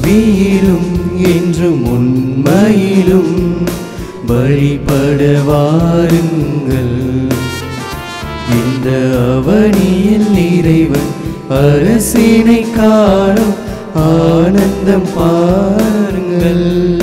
ஆவியிலும் என்றும் உண்மையிலும் வழிபட வாருங்கள் இந்த அவனியில் இறைவன் அரசினை காணும் ஆனந்தம் பாருங்கள்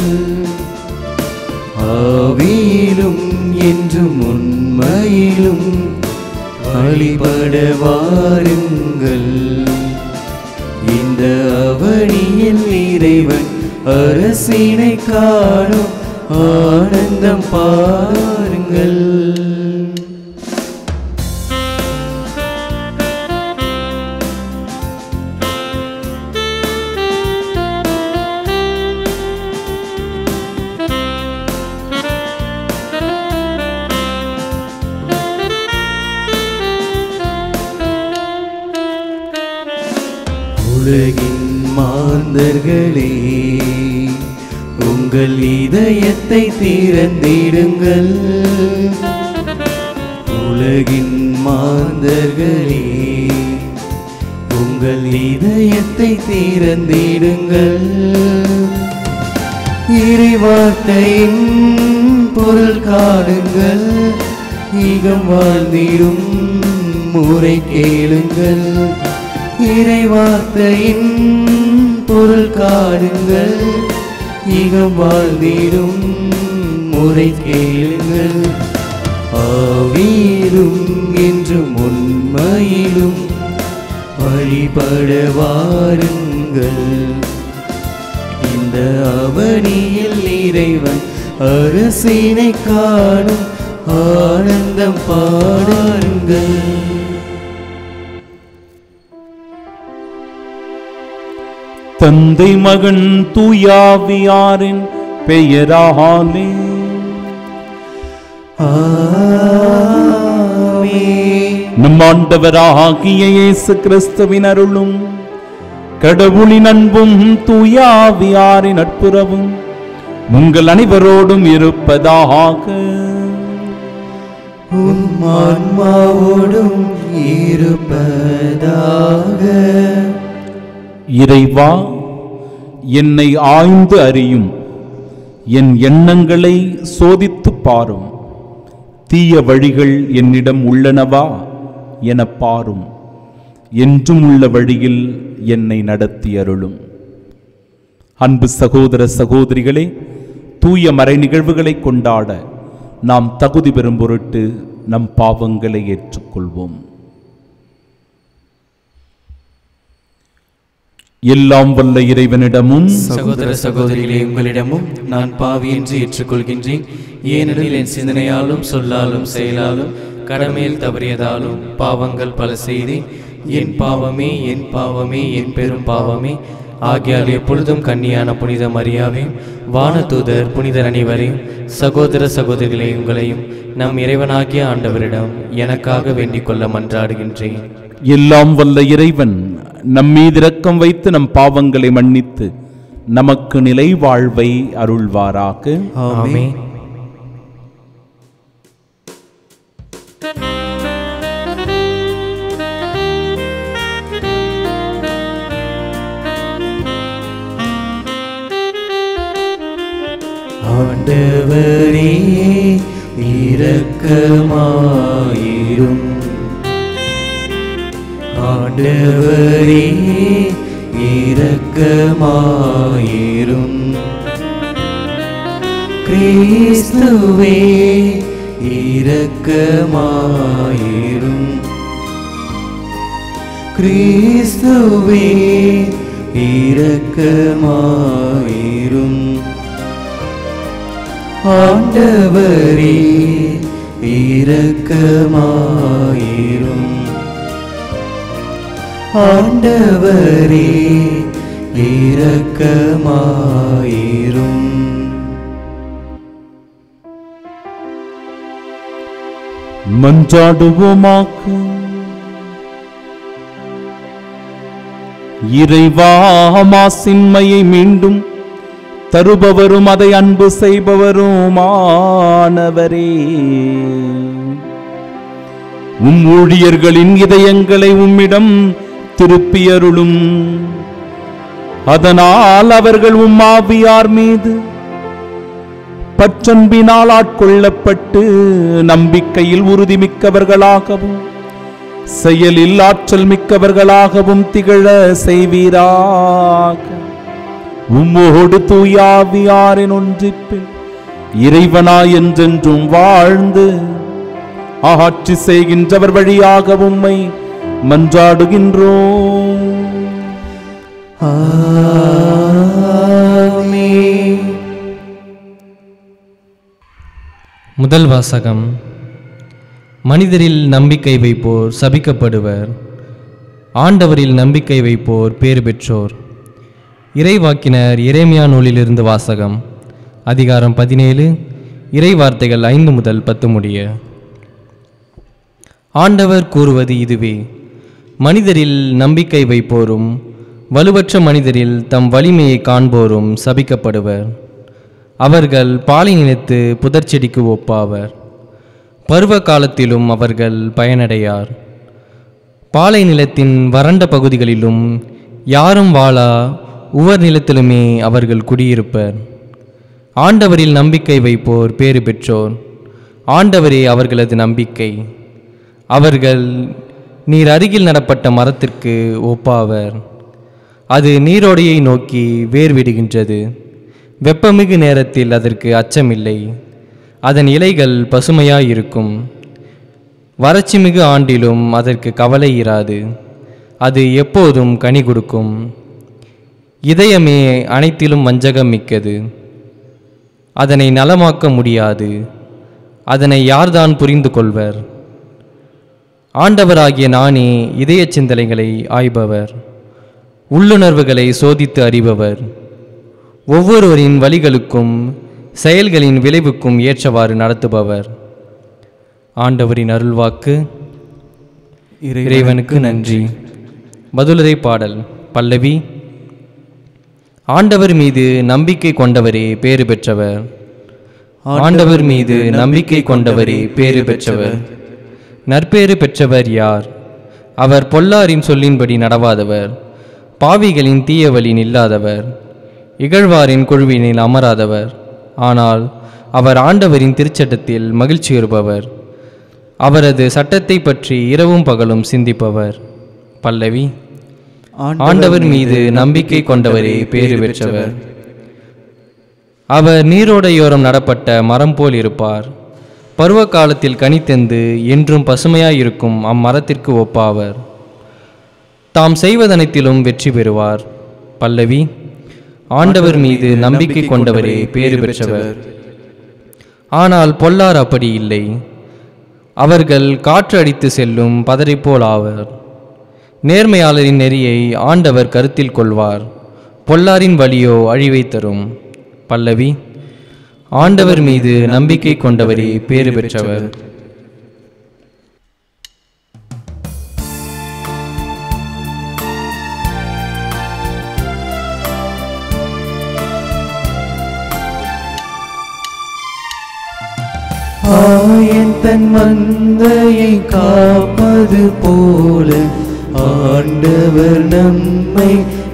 ஆவியிலும் என்றும் உண்மையிலும் வழிபட வாருங்கள் இந்த அவனியில் இறைவன் அரசினை காணும் ஆனந்தம் பாருங்கள் உலகின் மாந்தர்களே உங்கள் இதயத்தை திறந்திடுங்கள் உலகின் மாந்தர்களே உங்கள் இதயத்தை திறந்திடுங்கள் இறைவார்த்தையின் பொருள் காணுங்கள் ஈகம் வாழ்ந்திடும் முறை கேளுங்கள் இறைவார்த்தையின் பொருள் காணுங்கள் ஈகம் வாழ்ந்திடும் முறை கேளுங்கள் ஆவியிலும் என்றும் உண்மையிலும் வழிபட வாருங்கள் இந்த அவனியில் இறைவன் அரசினை காணும் ஆனந்தம் பாடுங்கள் தந்தை மகன் தூயாவியாரின் பெயராலே ஆமென். நம் ஆண்டவராகிய இயேசு கிறிஸ்துவின் அருளும் கடவுளின் அன்பும் தூயாவியாரின் நட்புறவும் உங்கள் அனைவரோடும் இருப்பதாக உம் ஆன்மாவோடும் இருப்பதாக இறைவா என்னை ஆய்ந்து அறியும் என் எண்ணங்களை சோதித்துப் பாரும் தீய வழிகள் என்னிடம் உள்ளனவா எனப் பாரும் என்றும் உள்ள வழியில் என்னை நடத்தி அருளும் அன்பு சகோதர சகோதரிகளே தூய மறை நிகழ்வுகளை கொண்டாட நாம் தகுதி பெறும் பொருட்டு நம் பாவங்களை ஏற்றுக்கொள்வோம் எல்லாம் வல்ல இறைவனிடமும் சகோதர சகோதரிகளே உங்களிடமும் நான் பாவி என்று ஏற்றுக்கொள்கின்றேன் ஏனெனில் என் சிந்தனையாலும் சொல்லாலும் செயலாலும் கடமையில் தவறியதாலும் பாவங்கள் பல செய்தேன் என் பாவமே என் பாவமே என் பெரும் பாவமே ஆகியால் எப்பொழுதும் கன்னியான புனித மரியாவே வானதூதர் புனிதர் அனைவரையும் சகோதர சகோதரிகளே உங்களையும் நம் இறைவனாகிய ஆண்டவரிடம் எனக்காக வேண்டிக் கொள்ள மன்றாடுகின்றேன் எல்லாம் வல்ல இறைவன் நம்மீது இரக்கம் வைத்து நம் பாவங்களை மன்னித்து நமக்கு நிலை வாழ்வை அருள்வாராக ஆமென் ஆண்டவரே இரக்கமாயிரும் ஆண்டவரே இரக்கமாயிரும் கிறிஸ்துவே இரக்கமாயிரும் கிறிஸ்துவே இரக்கமாயிரும் ஆண்டவரே இரக்கமாயிரும் ஆண்டவரே இரக்கமாயிரும் மன்றாடுவோமாக்க இறைவாமாசின்மையை மீண்டும் தருபவரும் அதை அன்பு செய்பவருமானவரே உம் ஊழியர்களின் இதயங்களை உம்மிடம் திருப்பியருளும் அதனால் அவர்கள் உம்மாவியார் மீது பற்றன்பினால் ஆட்கொள்ளப்பட்டு நம்பிக்கையில் உறுதிமிக்கவர்களாகவும் செயலில் ஆற்றல் மிக்கவர்களாகவும் திகழ செய்வீராக உம்மோடு தூயாவியாரின் ஒன்றிப்பில் இறைவனாய் என்றென்றும் வாழ்ந்து ஆட்சி செய்கின்றவர் வழியாக உம்மை மன்றாடுகின்றோம் முதல் வாசகம் மனிதரில் நம்பிக்கை வைப்போர் சபிக்கப்படுவர் ஆண்டவரில் நம்பிக்கை வைப்போர் பேறு பெற்றோர் இறைவாக்கினர் இறைமையா நூலிலிருந்து வாசகம் அதிகாரம் பதினேழு இறை வார்த்தைகள் ஐந்து முதல் பத்து முடிய ஆண்டவர் கூறுவது இதுவே மனிதரில் நம்பிக்கை வைப்போரும் வலுவற்ற மனிதரில் தம் வலிமையை காண்போரும் சபிக்கப்படுவர் அவர்கள் பாலை நிலத்து புதர்ச்செடிக்கு ஒப்பாவர் பருவ காலத்திலும் அவர்கள் பயனடையார் பாலை நிலத்தின் வறண்ட பகுதிகளிலும் யாரும் வாழா உவர் நிலத்திலுமே அவர்கள் குடியிருப்பர் ஆண்டவரில் நம்பிக்கை வைப்போர் பேறு பெற்றோர் ஆண்டவரே அவர்களது நம்பிக்கை அவர்கள் நீர் அருகில் நடப்பட்ட மரத்திற்கு ஒப்பாவர் அது நீரோடையை நோக்கி வேர் விடுகின்றது வெப்பமிகு நேரத்தில் அதற்கு அச்சமில்லை அதன் இலைகள் பசுமையாயிருக்கும் வறட்சிமிகு ஆண்டிலும் அதற்கு கவலை இராது அது எப்போதும் கனி கொடுக்கும் இதயமே அனைத்திலும் வஞ்சகம் மிக்கது அதனை நலமாக்க முடியாது அதனை யார்தான் புரிந்து கொள்வர் ஆண்டவராகிய நானே இதய சிந்தனைகளை ஆய்பவர் உள்ளுணர்வுகளை சோதித்து அறிபவர் ஒவ்வொருவரின் வழிகளுக்கும் செயல்களின் விளைவுக்கும் ஏற்றவாறு நடத்துபவர் ஆண்டவரின் அருள்வாக்கு இறைவனுக்கு நன்றி பதிலுரை பாடல் பல்லவி ஆண்டவர் மீது நம்பிக்கை கொண்டவரே பேறு பெற்றவர் ஆண்டவர் மீது நம்பிக்கை கொண்டவரே பேறு பெற்றவர் நற்பேறு பெற்றவர் யார் அவர் பொல்லாரின் சொல்லின்படி நடவாதவர் பாவிகளின் தீய வழி நில்லாதவர் இகழ்வாரின் குழுவினில் அமராதவர் ஆனால் அவர் ஆண்டவரின் திருச்சட்டத்தில் மகிழ்ச்சியுறுபவர் அவரது சட்டத்தை பற்றி இரவும் பகலும் சிந்திப்பவர் பல்லவி ஆண்டவர் மீது நம்பிக்கை கொண்டவரே பேறு பெற்றவர் அவர் நீரோடையோரம் நடப்பட்ட மரம் போல் இருப்பார் பருவ காலத்தில் கனித்தெந்து என்றும் பசுமையாயிருக்கும் அம்மரத்திற்கு ஒப்பாவர் தாம் செய்வதனைத்திலும் வெற்றி பெறுவார் பல்லவி ஆண்டவர் மீது நம்பிக்கை கொண்டவரே பேறு பெற்றவர் ஆனால் பொல்லார் அப்படி இல்லை அவர்கள் காற்று அடித்து செல்லும் பதரை போல் ஆவர் நேர்மையாளரின் நெறியை ஆண்டவர் கருத்தில் கொள்வார் பொல்லாரின் வழியோ அழிவை தரும் பல்லவி ஆண்டவர் மீது நம்பிக்கை கொண்டவரே பேறு பெற்றவர் ஆயன் தன் மந்தையை காப்பது போல ஆண்டவர் நம்மை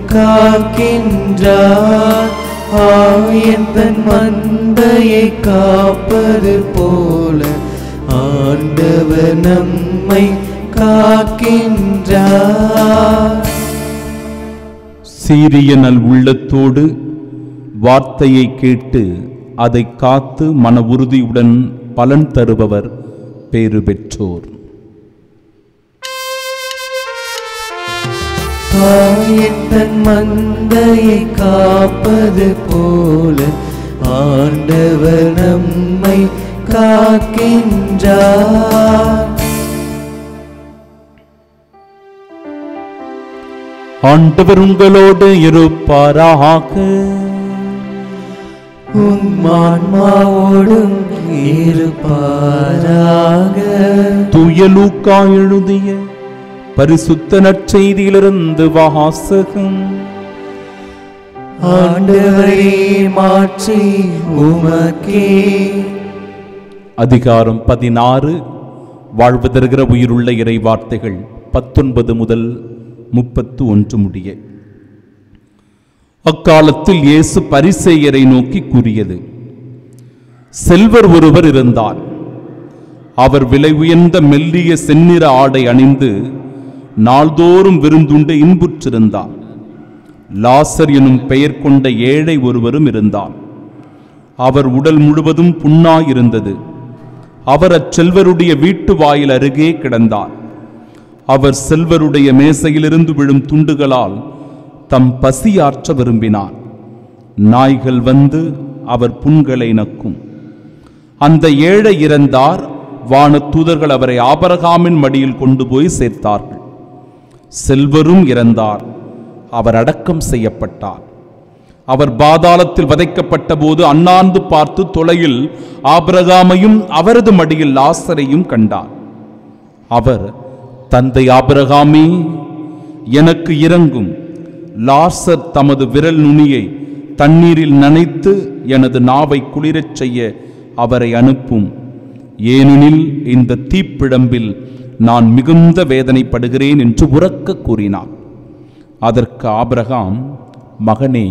காக்கின்றார் ஆயன் தன் மந்தையை காப்பது போல ஆண்டவர் நம்மை காக்கின்றார் சீரிய நல் உள்ளத்தோடு வார்த்தையை கேட்டு அதை காத்து மன உறுதியுடன் பலன் தருபவர் பேறு பெற்றோர் ஆயன் தன் மந்தையை காப்பது போல ஆண்டவர் நம்மை காக்கின்றார் ஆண்டவர் உங்களோடு இருப்பாராக உன்மான்மாவோடும் இருப்பாராக துயலூக்கா எழுதிய பரிசுத்த நற்செய்தியிலிருந்து வாசகம் ஆண்டவரே மாற்றி உமக்கே அதிகாரம் பதினாறு வாழ்வு தருகிற உயிருள்ள இறை வார்த்தைகள் பத்தொன்பது முதல் முப்பத்து ஒன்று முடிய அக்காலத்தில் இயேசு பரிசேயரை நோக்கி கூறியது செல்வர் ஒருவர் இருந்தார் அவர் விலை உயர்ந்த மெல்லிய செந்நிற ஆடை அணிந்து நாள்தோறும் விருந்துண்டு இன்புற்றிருந்தார் லாசர் எனும் பெயர் கொண்ட ஏழை ஒருவரும் இருந்தார் அவர் உடல் முழுவதும் புண்ணாயிருந்தது அவர் அச்செல்வருடைய வீட்டு வாயில் அருகே கிடந்தார் அவர் செல்வருடைய மேசையிலிருந்து விழும் துண்டுகளால் தம் பசியாற்ற விரும்பினார் நாய்கள் வந்து அவர் புண்களை நக்கும் அந்த ஏழை இறந்தார் வானதூதர்கள் அவரை ஆபரகாமின் மடியில் கொண்டு போய் சேர்த்தார்கள் செல்வரும் இறந்தார் அவர் அடக்கம் செய்யப்பட்டார் அவர் பாதாளத்தில் வதைக்கப்பட்ட போது அண்ணாந்து பார்த்து தொலையில் ஆபிரகாமையும் அவரது மடியில் லாசரையும் கண்டார் அவர் தந்தை ஆபிரகாமே எனக்கு இறங்கும் லாசர் தமது விரல் நுனியை தண்ணீரில் நனைத்து எனது நாவை குளிரச் செய்ய அவரை அனுப்பும் ஏனெனில் இந்த தீப்பிழம்பில் நான் மிகுந்த வேதனைப்படுகிறேன் என்று உரக்க கூறினார் அதற்கு ஆபிரகாம் மகனே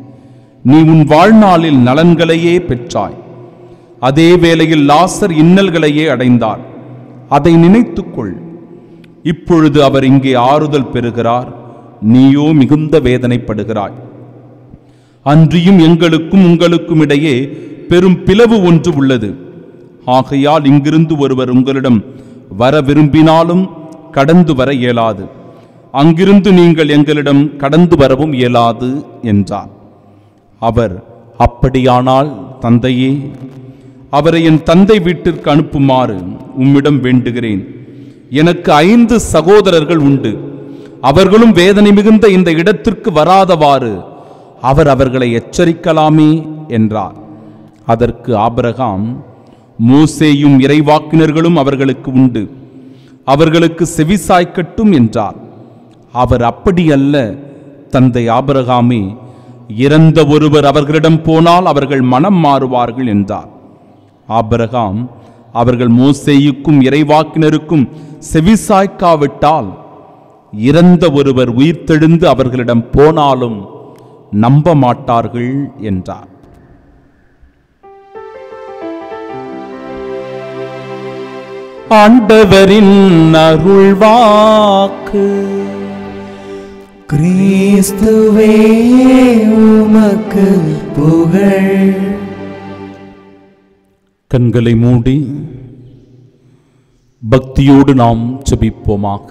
நீ உன் வாழ்நாளில் நலன்களையே பெற்றாய் அதே வேளையில் லாசர் இன்னல்களையே அடைந்தார் அதை நினைத்துக்கொள் இப்பொழுது அவர் இங்கே ஆறுதல் பெறுகிறார் நீயோ மிகுந்த வேதனைப்படுகிறாய் அன்றியும் எங்களுக்கும் உங்களுக்கும் இடையே பெரும் பிளவு ஒன்று உள்ளது ஆகையால் இங்கிருந்து ஒருவர் உங்களிடம் வர விரும்பினாலும் கடந்து வர இயலாது அங்கிருந்து நீங்கள் எங்களிடம் கடந்து வரவும் இயலாது என்றார் அவர் அப்படியானால் தந்தையே அவரை என் தந்தை வீட்டிற்கு அனுப்புமாறு உம்மிடம் வேண்டுகிறேன் எனக்கு ஐந்து சகோதரர்கள் உண்டு அவர்களும் வேதனை மிகுந்த இந்த இடத்திற்கு வராதவாறு அவர் அவர்களை எச்சரிக்கலாமே என்றார் அதற்கு ஆபிரகாம் மோசேயும் இறைவாக்கினர்களும் அவர்களுக்கு உண்டு அவர்களுக்கு செவிசாய்க்கட்டும் என்றார் அவர் அப்படியல்ல தந்தை ஆபிரகாமே இறந்த ஒருவர் அவர்களிடம் போனால் அவர்கள் மனம் மாறுவார்கள் என்றார் ஆபிரகாம் அவர்கள் மோசேயுக்கும் இறைவாக்கினருக்கும் செவிசாய்க்காவிட்டால் இறந்த ஒருவர் உயிர்த்தெழுந்து அவர்களிடம் போனாலும் நம்ப மாட்டார்கள் என்றார் ஆண்டவரின் அருள்வாக்கு கிறிஸ்துவே உமக்கு புகழ் கண்களை மூடி பக்தியோடு நாம் ஜெபிப்போமாக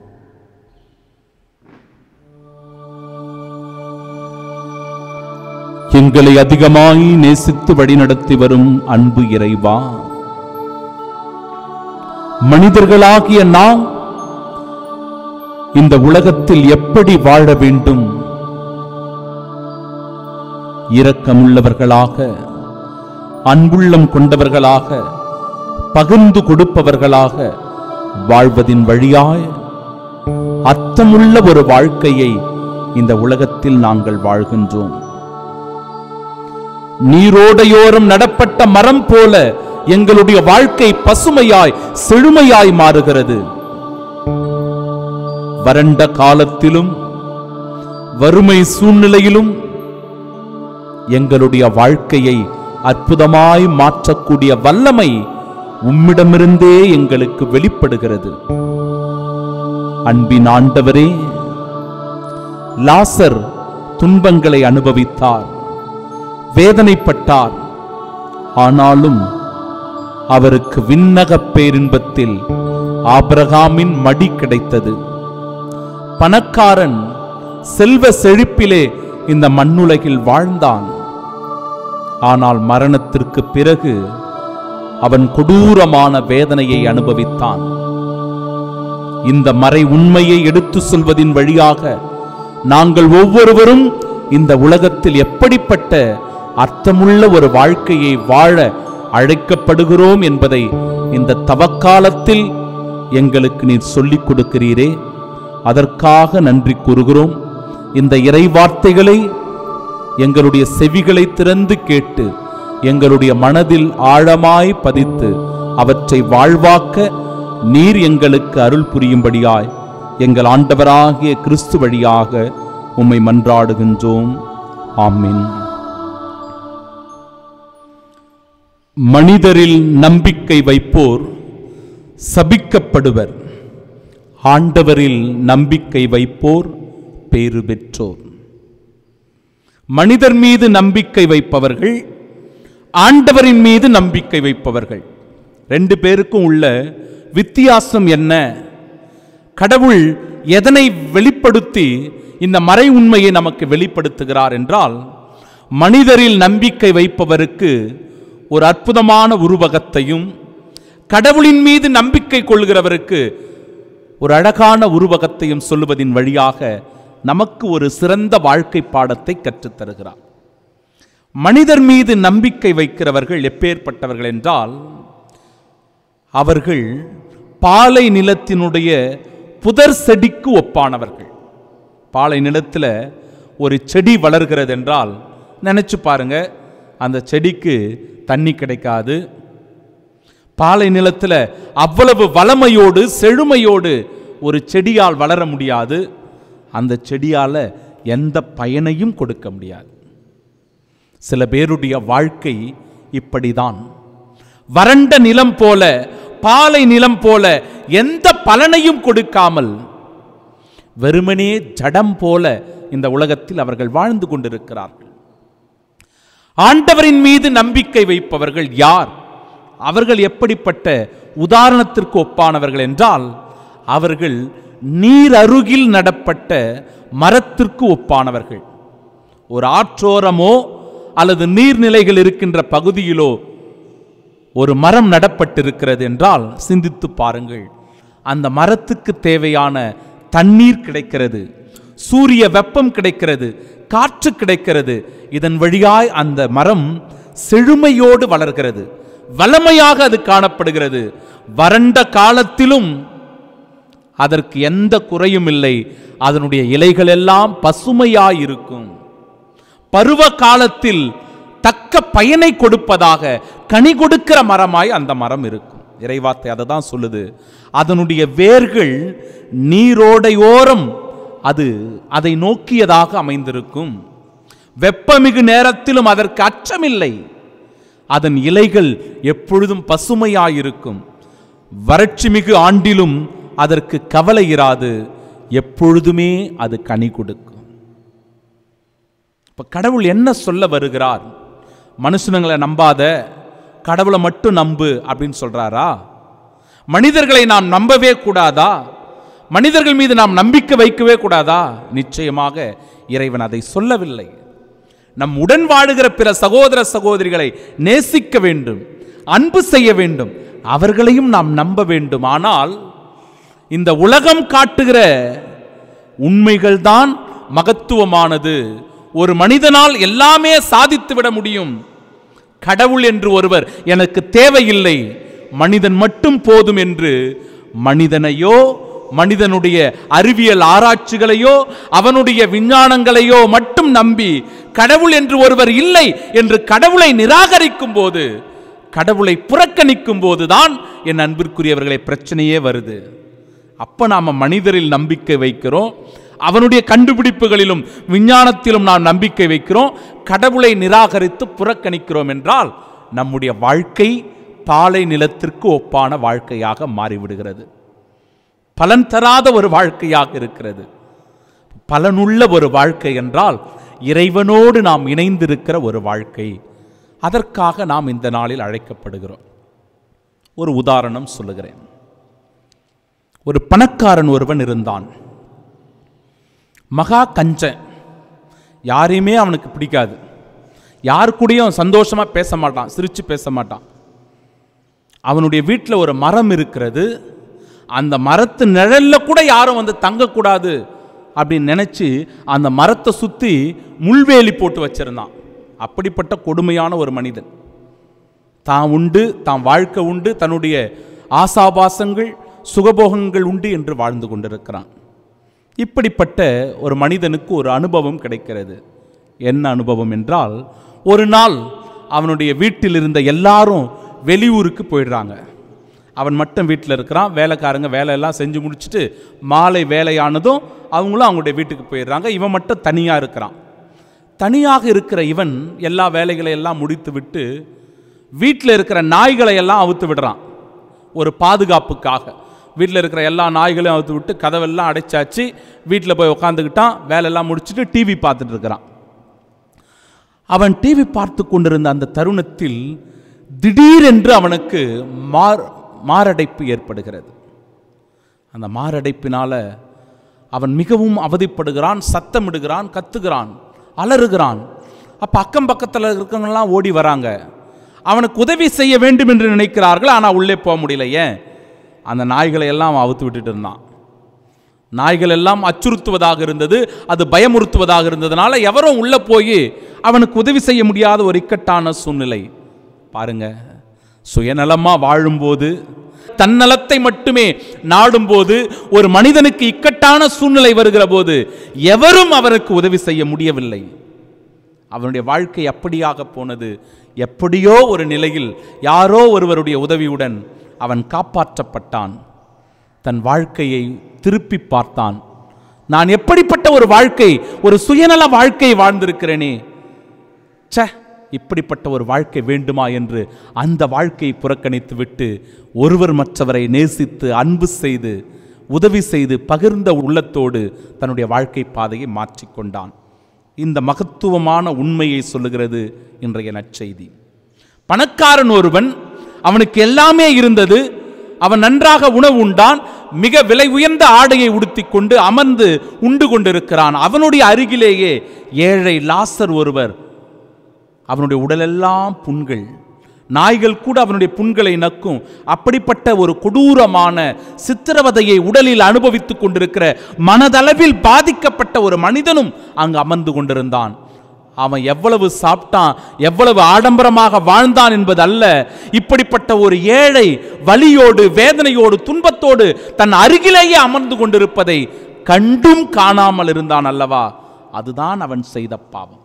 எங்களை அதிகமாய் நேசித்து வழிநடத்தி வரும் அன்பு இறைவா மனிதர்களாகிய நாம் இந்த உலகத்தில் எப்படி வாழ வேண்டும் இரக்கமுள்ளவர்களாக அன்புள்ளம் கொண்டவர்களாக பகிர்ந்து கொடுப்பவர்களாக வாழ்வதின் வழியாய் அர்த்தமுள்ள ஒரு வாழ்க்கையை இந்த உலகத்தில் நாங்கள் வாழ்கின்றோம் நீரோடையோரம் நடப்பட்ட மரம் போல எங்களுடைய வாழ்க்கை பசுமையாய் செழுமையாய் மாறுகிறது வறண்ட காலத்திலும் வறுமை சூழ்நிலையிலும் எங்களுடைய வாழ்க்கையை அற்புதமாய் மாற்றக்கூடிய வல்லமை உம்மிடமிருந்தே எங்களுக்கு வெளிப்படுகிறது அன்பின் ஆண்டவரே லாசர் துன்பங்களை அனுபவித்தார் வேதனைப்பட்டார் ஆனாலும் அவருக்கு விண்ணகப் பேரின்பத்தில் ஆபிரகாமின் மடி கிடைத்தது பணக்காரன் செல்வ செழிப்பிலே இந்த மண்ணுலகில் வாழ்ந்தான் ஆனால் மரணத்திற்கு பிறகு அவன் கொடூரமான வேதனையை அனுபவித்தான் இந்த மறை உண்மையை எடுத்து சொல்வதின் வழியாக நாங்கள் ஒவ்வொருவரும் இந்த உலகத்தில் எப்படிப்பட்ட அர்த்தமுள்ள ஒரு வாழ்க்கையை வாழ அழைக்கப்படுகிறோம் என்பதை இந்த தவக்காலத்தில் எங்களுக்கு நீர் சொல்லிக் கொடுக்கிறீரே அதற்காக நன்றி கூறுகிறோம் இந்த இறை வார்த்தைகளை எங்களுடைய செவிகளை திறந்து கேட்டு எங்களுடைய மனதில் ஆழமாய் பதித்து அவற்றை வாழ்வாக்க நீர் எங்களுக்கு அருள் புரியும்படியாய் எங்கள் ஆண்டவராகிய கிறிஸ்து வழியாக உம்மை மன்றாடுகின்றோம் ஆமீன் மனிதரில் நம்பிக்கை வைப்போர் சபிக்கப்படுவர் ஆண்டவரில் நம்பிக்கை வைப்போர் பேறு பெற்றோர் மனிதர் மீது நம்பிக்கை வைப்பவர்கள் ஆண்டவரின் மீது நம்பிக்கை வைப்பவர்கள் ரெண்டு பேருக்கும் உள்ள வித்தியாசம் என்ன கடவுள் எதனை வெளிப்படுத்தி இந்த மறை உண்மையை நமக்கு வெளிப்படுத்துகிறார் என்றால் மனிதரில் நம்பிக்கை வைப்பவருக்கு ஒரு அற்புதமான உருவகத்தையும் கடவுளின் மீது நம்பிக்கை கொள்கிறவருக்கு ஒரு அழகான உருவகத்தையும் சொல்லுவதின் வழியாக நமக்கு ஒரு சிறந்த வாழ்க்கை பாடத்தை கற்றுத் தருகிறார் மனிதர் மீது நம்பிக்கை வைக்கிறவர்கள் எப்பேற்பட்டவர்கள் என்றால் அவர்கள் பாலை நிலத்தினுடைய புதர் செடிக்கு ஒப்பானவர்கள் பாலை நிலத்தில் ஒரு செடி வளர்கிறது என்றால் நினைச்சு பாருங்க அந்த செடிக்கு தண்ணி கிடைக்காது பாலை நிலத்தில் அவ்வளவு வளமையோடு செழுமையோடு ஒரு செடியால் வளர முடியாது அந்த செடியால் எந்த பயனையும் கொடுக்க முடியாது சில பேருடைய வாழ்க்கை இப்படிதான் வறண்ட நிலம் போல பாலை நிலம் போல எந்த பலனையும் கொடுக்காமல் வெறுமனே ஜடம் போல இந்த உலகத்தில் அவர்கள் வாழ்ந்து கொண்டிருக்கிறார்கள் ஆண்டவரின் மீது நம்பிக்கை வைப்பவர்கள் யார் அவர்கள் எப்படிப்பட்ட உதாரணத்திற்கு ஒப்பானவர்கள் என்றால் அவர்கள் நீர் அருகில் நடப்பட்ட மரத்திற்கு ஒப்பானவர்கள் ஒரு ஆற்றோரமோ அல்லது நீர்நிலைகள் இருக்கின்ற பகுதியிலோ ஒரு மரம் நடப்பட்டிருக்கிறது என்றால் சிந்தித்து பாருங்கள் அந்த மரத்துக்கு தேவையான தண்ணீர் கிடைக்கிறது சூரிய வெப்பம் கிடைக்கிறது காற்று கிடைக்கிறது இதன் வழியாய் அந்த மரம் செழுமையோடு வளர்கிறது வளமையாக அது காணப்படுகிறது வறண்ட காலத்திலும் அதற்கு எந்த குறையும் இல்லை அதனுடைய இலைகள் எல்லாம் பசுமையாயிருக்கும் பருவ காலத்தில் தக்க பயனை கொடுப்பதாக கனி கொடுக்கிற மரமாய் அந்த மரம் இருக்கும் இறைவார்த்தை அதை தான் சொல்லுது அதனுடைய வேர்கள் நீரோடையோரம் அது அதை நோக்கியதாக அமைந்திருக்கும் வெப்பமிகு நேரத்திலும் அதற்கு அச்சமில்லை அதன் இலைகள் எப்பொழுதும் பசுமையாயிருக்கும் வறட்சி மிகு ஆண்டிலும் அதற்கு கவலை இராது எப்பொழுதுமே அது கனி கொடுக்கும் இப்ப கடவுள் என்ன சொல்ல வருகிறார் மனுஷனுங்களை நம்பாத கடவுளை மட்டும் நம்பு அப்படின்னு சொல்றாரா மனிதர்களை நாம் நம்பவே கூடாதா மனிதர்கள் மீது நாம் நம்பிக்கை வைக்கவே கூடாதா நிச்சயமாக இறைவன் அதை சொல்லவில்லை நம் உடன் வாழுகிற பிற சகோதர சகோதரிகளை நேசிக்க வேண்டும் அன்பு செய்ய வேண்டும் அவர்களையும் நாம் நம்ப வேண்டும் ஆனால் இந்த உலகம் காட்டுகிற உண்மைகள்தான் மகத்துவமானது ஒரு மனிதனால் எல்லாமே சாதித்து விட முடியும் கடவுள் என்று ஒருவர் எனக்கு தேவையில்லை மனிதன் மட்டும் போதும் என்று மனிதனையோ மனிதனுடைய அறிவியல் ஆராய்ச்சிகளையோ அவனுடைய விஞ்ஞானங்களையோ மட்டும் நம்பி கடவுள் என்று ஒருவர் இல்லை என்று கடவுளை நிராகரிக்கும் போது கடவுளை புறக்கணிக்கும் போதுதான் என் அன்பிற்குரியவர்களை பிரச்சனையே வருது அப்ப நாம மனிதரில் நம்பிக்கை வைக்கிறோம் அவனுடைய கண்டுபிடிப்புகளிலும் விஞ்ஞானத்திலும் நாம் நம்பிக்கை வைக்கிறோம் கடவுளை நிராகரித்து புறக்கணிக்கிறோம் என்றால் நம்முடைய வாழ்க்கை பாலை நிலத்திற்கு ஒப்பான வாழ்க்கையாக மாறிவிடுகிறது பலன் தராத ஒரு வாழ்க்கையாக இருக்கிறது பலனுள்ள ஒரு வாழ்க்கை என்றால் இறைவனோடு நாம் இணைந்திருக்கிற ஒரு வாழ்க்கை அதற்காக நாம் இந்த நாளில் அழைக்கப்படுகிறோம் ஒரு உதாரணம் சொல்லுகிறேன் ஒரு பணக்காரன் ஒருவன் இருந்தான் மகா கஞ்சன் யாரையுமே அவனுக்கு பிடிக்காது யார் கூடயும் சந்தோஷமா பேச மாட்டான் சிரிச்சு பேச மாட்டான் அவனுடைய வீட்டில் ஒரு மரம் இருக்கிறது அந்த மரத்து நிழல்ல கூட யாரும் வந்து தங்கக்கூடாது அப்படின்னு நினைச்சு அந்த மரத்தை சுத்தி முள்வேலி போட்டு வச்சிருந்தான் அப்படிப்பட்ட கொடுமையான ஒரு மனிதன் தான் உண்டு தான் வாழ்க்கை உண்டு தன்னுடைய ஆசாபாசங்கள் சுகபோகங்கள் உண்டு என்று வாழ்ந்து கொண்டிருக்கிறான் இப்படிப்பட்ட ஒரு மனிதனுக்கு ஒரு அனுபவம் கிடைக்கிறது என்ன அனுபவம் என்றால் ஒரு நாள் அவனுடைய வீட்டில் இருந்த எல்லாரும் வெளியூருக்கு போயிடுறாங்க அவன் மட்டும் வீட்டில் இருக்கிறான் வேலைக்காரங்க வேலையெல்லாம் செஞ்சு முடிச்சுட்டு மாலை வேலையானதும் அவங்களும் அவங்களுடைய வீட்டுக்கு போயிடுறாங்க இவன் மட்டும் தனியாக இருக்கிறான் தனியாக இருக்கிற இவன் எல்லா வேலைகளை எல்லாம் முடித்து விட்டு வீட்டில் இருக்கிற நாய்களை எல்லாம் அவுத்து விடுறான் ஒரு பாதுகாப்புக்காக வீட்டில் இருக்கிற எல்லா நாய்களையும் அவுத்து விட்டு கதவெல்லாம் அடைச்சாச்சு வீட்டில் போய் உட்காந்துக்கிட்டான் வேலையெல்லாம் முடிச்சுட்டு டிவி பார்த்துட்டு இருக்கிறான் அவன் டிவி பார்த்து கொண்டிருந்த அந்த தருணத்தில் திடீரென்று அவனுக்கு மார் மாரடைப்பு ஏற்படுகிறது அந்த மாரடைப்பினால அவன் மிகவும் அவதிப்படுகிறான் சத்தமிடுகிறான் கத்துகிறான் அலறுகிறான் அப்போ அக்கம் பக்கத்தில் இருக்கவங்கலாம் ஓடி வராங்க அவனுக்கு உதவி செய்ய வேண்டும் என்று நினைக்கிறார்கள் ஆனால் உள்ளே போக முடியல ஏன் அந்த நாய்களை எல்லாம் அவன் அவுத்து விட்டுட்டு இருந்தான் நாய்கள் எல்லாம் அச்சுறுத்துவதாக இருந்தது அது பயமுறுத்துவதாக இருந்ததுனால எவரும் உள்ள போய் அவனுக்கு உதவி செய்ய முடியாத ஒரு இக்கட்டான சூழ்நிலை பாருங்க சுயநலமா வாழும்போது தன்னலத்தை மட்டுமே நாடும்போது ஒரு மனிதனுக்கு இக்கட்டான சூழ்நிலை வருகிற போது எவரும் அவருக்கு உதவி செய்ய முடியவில்லை அவனுடைய வாழ்க்கை அப்படியாக போனது எப்படியோ ஒரு நிலையில் யாரோ ஒருவருடைய உதவியுடன் அவன் காப்பாற்றப்பட்டான் தன் வாழ்க்கையை திருப்பி பார்த்தான் நான் எப்படிப்பட்ட ஒரு வாழ்க்கை ஒரு சுயநல வாழ்க்கை வாழ்ந்திருக்கிறேனே ச்சே இப்படிப்பட்ட ஒரு வாழ்க்கை வேண்டுமா என்று அந்த வாழ்க்கையை புறக்கணித்து விட்டு ஒருவர் மற்றவரை நேசித்து அன்பு செய்து உதவி செய்து பகிர்ந்த உள்ளத்தோடு தன்னுடைய வாழ்க்கை பாதையை மாற்றிக்கொண்டான் இந்த மகத்துவமான உண்மையை சொல்லுகிறது இன்றைய நற்செய்தி பணக்காரன் ஒருவன் அவனுக்கு எல்லாமே இருந்தது அவன் நன்றாக உணவு உண்டான் மிக விலை உயர்ந்த ஆடையை உடுத்திக் கொண்டு அமர்ந்து உண்டு கொண்டிருக்கிறான் அவனுடைய அருகிலேயே ஏழை லாசர் ஒருவர் அவனுடைய உடலெல்லாம் புண்கள் நாய்கள் கூட அவனுடைய புண்களை நக்கும் அப்படிப்பட்ட ஒரு கொடூரமான சித்திரவதையை உடலில் அனுபவித்துக் கொண்டிருக்கிற மனதளவில் பாதிக்கப்பட்ட ஒரு மனிதனும் அங்கு அமர்ந்து கொண்டிருந்தான் அவன் எவ்வளவு சாப்பிட்டான் எவ்வளவு ஆடம்பரமாக வாழ்ந்தான் என்பது அல்ல இப்படிப்பட்ட ஒரு ஏழை வலியோடு வேதனையோடு துன்பத்தோடு தன் அருகிலேயே அமர்ந்து கொண்டிருப்பதை கண்டும் காணாமல் இருந்தான் அல்லவா அதுதான் அவன் செய்த பாவம்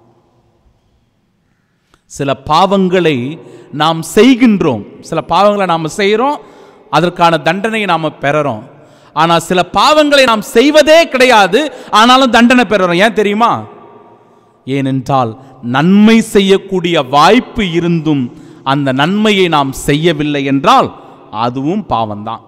சில பாவங்களை நாம் செய்கின்றோம் சில பாவங்களை நாம் செய்கிறோம் அதற்கான தண்டனையை நாம் பெறறோம் ஆனால் சில பாவங்களை நாம் செய்வதே கிடையாது ஆனாலும் தண்டனை பெறுறோம் ஏன் தெரியுமா ஏனென்றால் நன்மை செய்யக்கூடிய வாய்ப்பு இருந்தும் அந்த நன்மையை நாம் செய்யவில்லை என்றால் அதுவும் பாவம்தான்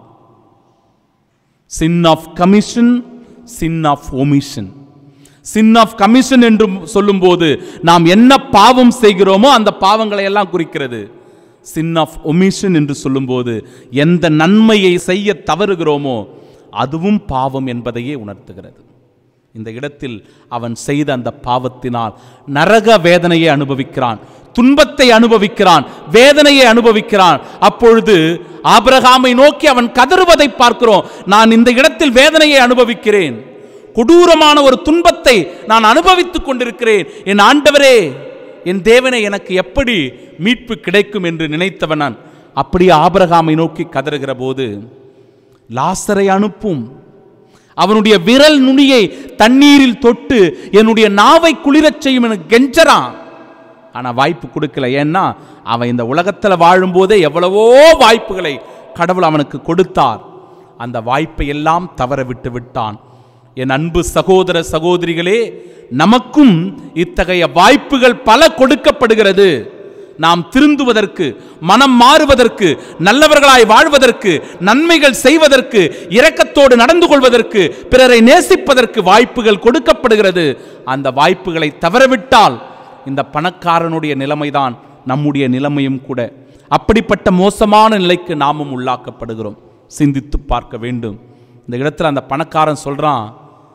sin of commission sin of omission sin of commission என்று சொல்லும்போது நாம் என்ன பாவம் செய்கிறோமோ அந்த பாவங்களை எல்லாம் குறிக்கிறது சின் ஆஃப் ஒமிஷன் என்று சொல்லும்போது எந்த நன்மையை செய்ய தவறுகிறோமோ அதுவும் பாவம் என்பதையே உணர்த்துகிறது இந்த இடத்தில் அவன் செய்த அந்த பாவத்தினால் நரக வேதனையை அனுபவிக்கிறான் துன்பத்தை அனுபவிக்கிறான் வேதனையை அனுபவிக்கிறான் அப்பொழுது ஆபிரகாமை நோக்கி அவன் கதறுவதை பார்க்கிறோம் நான் இந்த இடத்தில் வேதனையை அனுபவிக்கிறேன் கொடூரமான ஒரு துன்பத்தை நான் அனுபவித்துக் கொண்டிருக்கிறேன் என் ஆண்டவரே என் தேவனை எனக்கு எப்படி மீட்பு கிடைக்கும் என்று நினைத்தவன் நான் அப்படியே ஆபிரகாமை நோக்கி கதறுகிற போது லாசரை அனுப்பும் அவனுடைய விரல் நுனியை தண்ணீரில் தொட்டு என்னுடைய நாவை குளிரச் செய்யும் எனக்கு கெஞ்சறான் ஆனா வாய்ப்பு கொடுக்கல ஏன்னா அவன் இந்த உலகத்தில் வாழும்போதே எவ்வளவோ வாய்ப்புகளை கடவுள் அவனுக்கு கொடுத்தார் அந்த வாய்ப்பை எல்லாம் தவற விட்டு விட்டான் என் அன்பு சகோதர சகோதரிகளே நமக்கும் இத்தகைய வாய்ப்புகள் பல கொடுக்கப்படுகிறது நாம் திருந்துவதற்கு மனம் மாறுவதற்கு நல்லவர்களாய் வாழ்வதற்கு நன்மைகள் செய்வதற்கு இரக்கத்தோடு நடந்து கொள்வதற்கு பிறரை நேசிப்பதற்கு வாய்ப்புகள் கொடுக்கப்படுகிறது அந்த வாய்ப்புகளை தவறவிட்டால் இந்த பணக்காரனுடைய நிலைமைதான் நம்முடைய நிலைமையும் கூட அப்படிப்பட்ட மோசமான நிலைக்கு நாமும் உள்ளாக்கப்படுகிறோம் சிந்தித்து பார்க்க வேண்டும் இந்த இடத்துல அந்த பணக்காரன் சொல்றான்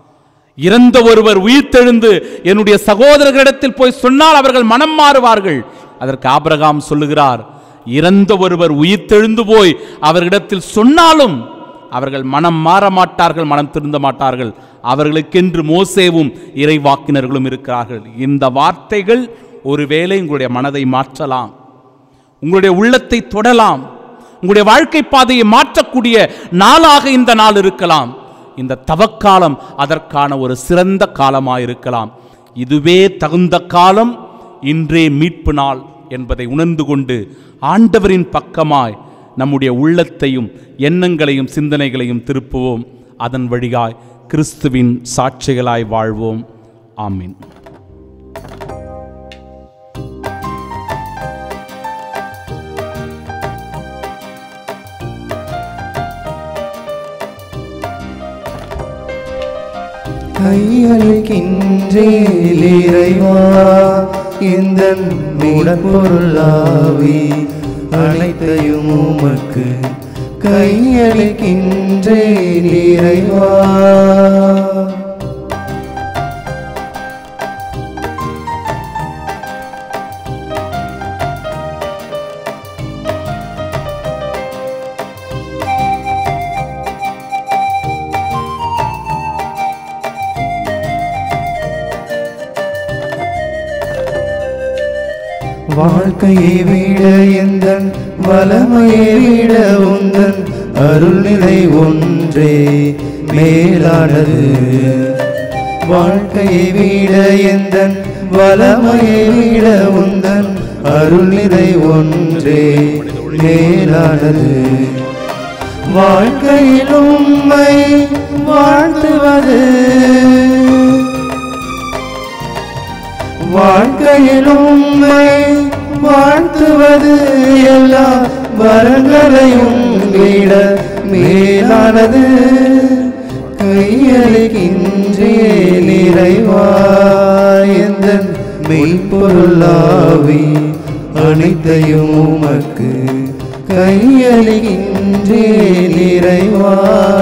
இறந்த ஒருவர் உயிர்த்தெழுந்து என்னுடைய சகோதரர்களிடத்தில் போய் சொன்னால் அவர்கள் மனம் மாறுவார்கள் அதற்கு ஆபிரகாம் சொல்லுகிறார் இறந்த ஒருவர் உயிர்த்தெழுந்து போய் அவர்களிடத்தில் சொன்னாலும் அவர்கள் மனம் மாற மாட்டார்கள் மனம் திருந்த மாட்டார்கள் அவர்களுக்கென்று மோசேவும் இறைவாக்கினர்களும் இருக்கிறார்கள் இந்த வார்த்தைகள் ஒருவேளை உங்களுடைய மனதை மாற்றலாம் உங்களுடைய உள்ளத்தை தொடலாம் உங்களுடைய வாழ்க்கை பாதையை மாற்றக்கூடிய நாளாக இந்த நாள் இருக்கலாம் இந்த தவக்காலம் அதற்கான ஒரு சிறந்த காலமாயிருக்கலாம் இதுவே தகுந்த காலம் இன்றே மீட்பு நாள் என்பதை உணர்ந்து கொண்டு ஆண்டவரின் பக்கமாய் நம்முடைய உள்ளத்தையும் எண்ணங்களையும் சிந்தனைகளையும் திருப்புவோம் அதன் வழியாய் கிறிஸ்துவின் சாட்சிகளாய் வாழ்வோம் ஆமீன் கையளிக்கின்றேன் இறைவா இந்த உடன்பொருளாவி அனைத்தையும் உமக்கு கையளிக்கின்றேன் இறைவா வாழ்க்கையை விட எந்த வளமையை விட உந்தன் அருள்நிலை ஒன்றே மேலானது வாழ்க்கையை விட எந்த வளமையை விட உந்தன் அருள்நிலை ஒன்றே மேலானது வாழ்க்கையில் உம்மை வாழ்த்துவது வாழ்க்கையில் உம்மை வாழ்த்துவது எல்லா வரங்களையும் விட மேலானது கையளிக்கின்றே நிறைவாயந்த மெய்ப்பொருளாவி அனைத்தையும் உமக்கு கையளிக்கின்றே நிறைவா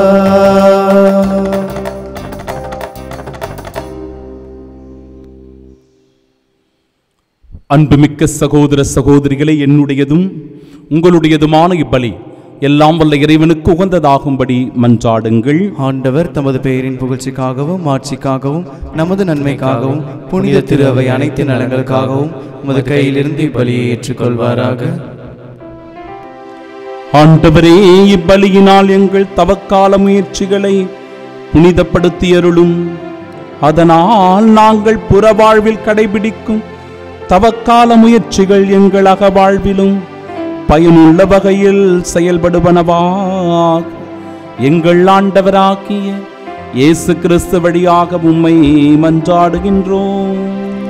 அன்புமிக்க சகோதர சகோதரிகளே என்னுடையதும் உங்களுடையதுமான இப்பலி எல்லாம் வல்ல இறைவனுக்கு உகந்ததாகும்படி மன்றாடுங்கள் ஆண்டவர் தமது பெயரின் புகழ்ச்சிக்காகவும் மாட்சிக்காகவும் நமது நன்மைக்காகவும் புனித திரு அவை அனைத்து நலங்களுக்காகவும் உமது கையிலிருந்து இப்பலியை ஏற்றுக்கொள்வாராக ஆண்டவரே இப்பலியினால் எங்கள் தவக்கால முயற்சிகளை புனிதப்படுத்தியருளும் அதனால் நாங்கள் புற வாழ்வில் கடைபிடிக்கும் தவக்கால முயற்சிகள் எங்கள் அகவாழ்விலும் பயனுள்ள வகையில் செயல்படுவனவா எங்கள் ஆண்டவராகிய இயேசு கிறிஸ்து வழியாக உம்மை மன்றாடுகின்றோம்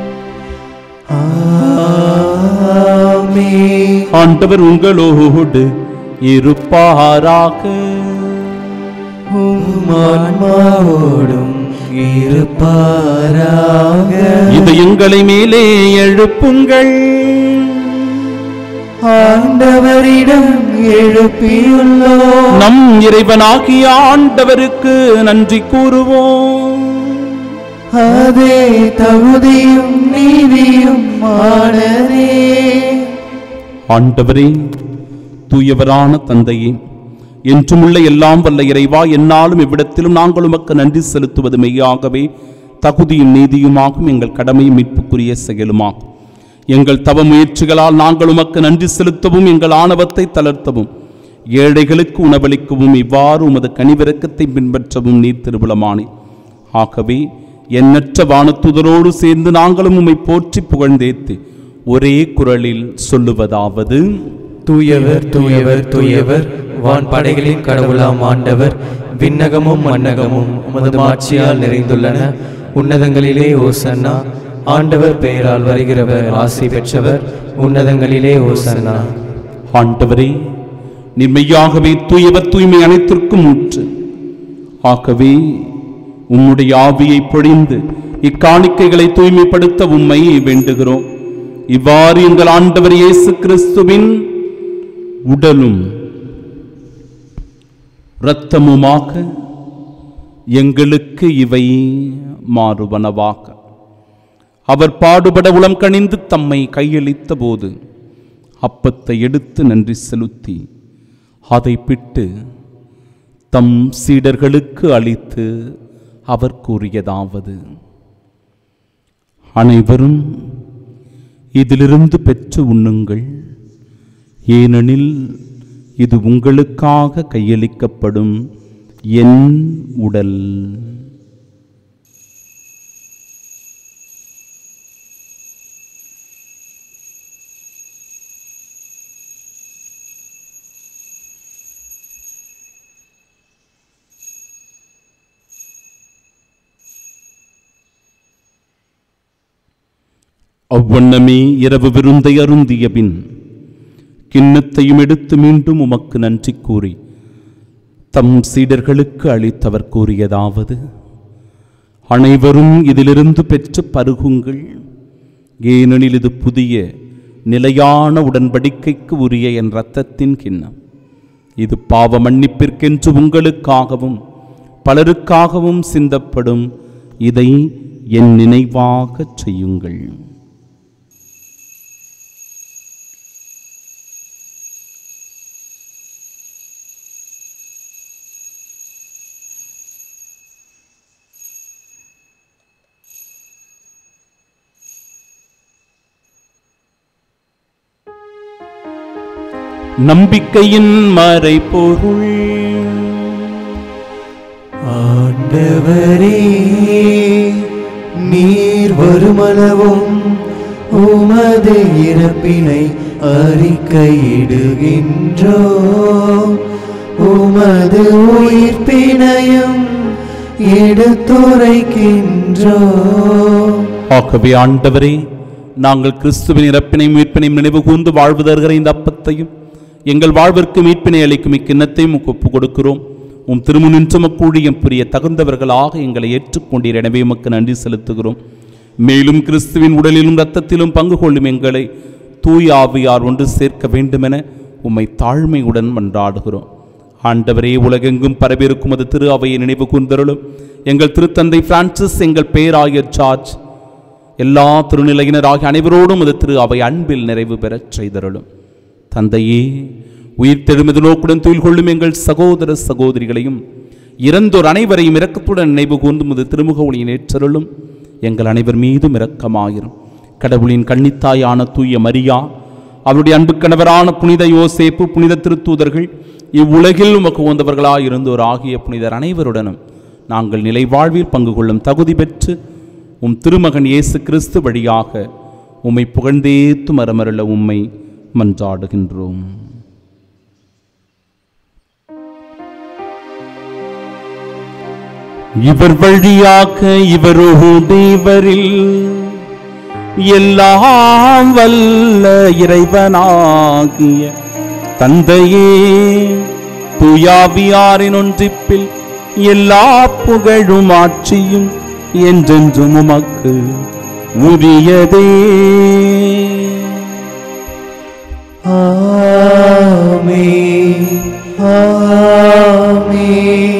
ஆமென். ஆண்டவர் உங்களோடு இருப்பாராக உம் ஆன்மாவோடும் இருப்பாராக இதயங்களை மேலே எழுப்புங்கள் ஆண்டவரிடம் எழுப்பியுள்ளோம் நம் இறைவனாகிய ஆண்டவருக்கு நன்றி கூறுவோம் அதே தகுதியும் நீதியும் ஆனதே ஆண்டவரே தூயவரான தந்தையே என்றுமுள்ள எல்லாம் வல்ல இறைவா என்னாலும் இவ்விடத்திலும் நாங்கள் உமக்கு நன்றி செலுத்துவது மெய்யாகவே தகுதியும் நீதியுமாகும் எங்கள் கடமையும் மீட்புக்குரிய செயலுமாகும் எங்கள் தவ முயற்சிகளால் நாங்கள் உமக்கு நன்றி செலுத்தவும் எங்கள் ஆணவத்தை தளர்த்தவும் ஏழைகளுக்கு உணவளிக்கவும் இவ்வாறு உமது கனிவிரக்கத்தை பின்பற்றவும் நீர் திருவிழமானே ஆகவே எண்ணற்ற வானத்துதரோடு சேர்ந்து நாங்களும் உம்மை போற்றி புகழ்ந்தேத்து ஒரே குரலில் சொல்லுவதாவது தூயவர் தூயவர் தூயவர் வான் படைகளின் கடவுளாம் ஆண்டவர் விண்ணகமும் மன்னகமும் உமது மாட்சியால் நிறைந்துள்ளன உன்னதங்களிலே ஓசன்னா ஆண்டவர் பெயரால் வருகிறவர் ஆசி பெற்றவர் உன்னதங்களிலே ஓசன்னா ஆண்டவரே நிர்மையாகவே தூயவர் தூய்மை அனைத்திற்கும் ஊற்று ஆகவே உம்முடைய ஆவியை பொழிந்து இக்காணிக்கைகளை தூய்மைப்படுத்த உம்மை வேண்டுகிறோம் இவ்வாறு எங்கள் ஆண்டவர் இயேசு கிறிஸ்துவின் உடலும் இரத்தமுமாக எங்களுக்கு இவை மாறுவனவாக அவர் பாடுபட உளம் கனிந்து தம்மை கையளித்த போது அப்பத்தை எடுத்து நன்றி செலுத்தி அதை பிட்டு தம் சீடர்களுக்கு அளித்து அவர் கூறியதாவது அனைவரும் இதிலிருந்து பெற்று உண்ணுங்கள் ஏனெனில் இது உங்களுக்காக கையளிக்கப்படும் என் உடல் அவ்வண்ணமே இரவு விருந்தை அருந்திய பின் கிண்ணத்தையும் எடுத்து மீண்டும் உமக்கு நன்றி கூறி தம் சீடர்களுக்கு அளித்தவர் கூறியதாவது அனைவரும் இதிலிருந்து பெற்று பருகுங்கள் ஏனெனில் இது புதிய நிலையான உடன்படிக்கைக்கு உரிய என் இரத்தத்தின் கிண்ணம் இது பாவ மன்னிப்பிற்கென்று உங்களுக்காகவும் பலருக்காகவும் சிந்தப்படும் இதை என் நினைவாகச் செய்யுங்கள் நம்பிக்கையின் மறைபொருள் ஆண்டவரே நீர் வருமளவும் உமது இறப்பினை அறிக்கையிடுகின்றோ உமது உயிர்ப்பினையும் எடுத்துரைக்கின்றோ ஆகவே ஆண்டவரே நாங்கள் கிறிஸ்துவின் இறப்பினை மீட்பினை நினைவு கூர்ந்து வாழ்வு தருகிற இந்த அப்பத்தையும் எங்கள் வாழ்விற்கு மீட்பினை அளிக்கும் இக்கிண்ணத்தையும் உமக்கு ஒப்புக் கொடுக்கிறோம் உம் திருமுனின்று மக்கூடியம் புரிய தகுந்தவர்களாக எங்களை ஏற்றுக்கொண்டீர் எனவே உமக்கு நன்றி செலுத்துகிறோம் மேலும் கிறிஸ்துவின் உடலிலும் இரத்தத்திலும் பங்கு கொள்ளும் எங்களை தூய் ஆவியார் ஒன்று சேர்க்க வேண்டுமென உம்மை தாழ்மையுடன் மன்றாடுகிறோம் ஆண்டவரே உலகெங்கும் பரவியிருக்கும் அது திரு அவையை நினைவு கூர்ந்தருளும் எங்கள் திருத்தந்தை பிரான்சிஸ் எங்கள் பேராயர் சார்ஜ் எல்லா திருநிலையினராகிய அனைவரோடும் அது திரு அவை அன்பில் நிறைவு பெறச் செய்தருளும் தந்தையே உயிர் தெழுமது நோக்குடன் துயில் கொள்ளும் எங்கள் சகோதர சகோதரிகளையும் இறந்தோர் அனைவரையும் இரக்கத்துடன் நினைவு கூர்ந்து முது திருமுக ஒளியின் ஏற்றருளும் எங்கள் அனைவர் மீதும் இரக்கமாயிரும் கடவுளின் கன்னித்தாயான தூய மரியா அவருடைய அன்பு கணவரான புனித யோசேப்பு புனித திருத்தூதர்கள் இவ்வுலகில் உமக்கு உந்தவர்களாய் இருந்தோர் ஆகிய புனிதர் அனைவருடனும் நாங்கள் நிலை வாழ்வில் பங்கு கொள்ளும் தகுதி பெற்று உம் திருமகன் இயேசு கிறிஸ்து வழியாக உம்மை புகழ்ந்தேத்து மரமருள உம்மை மன்றாடுகின்றோம் இவர் வழியாக இவரோடு இவரில் எல்லாம் வல்ல இறைவனாகிய தந்தையே துயாவியாரின் ஒன்றிப்பில் எல்லா புகழும் ஆட்சியும் என்றென்றும் உமக்கு உரியதே ஆமே ஆமே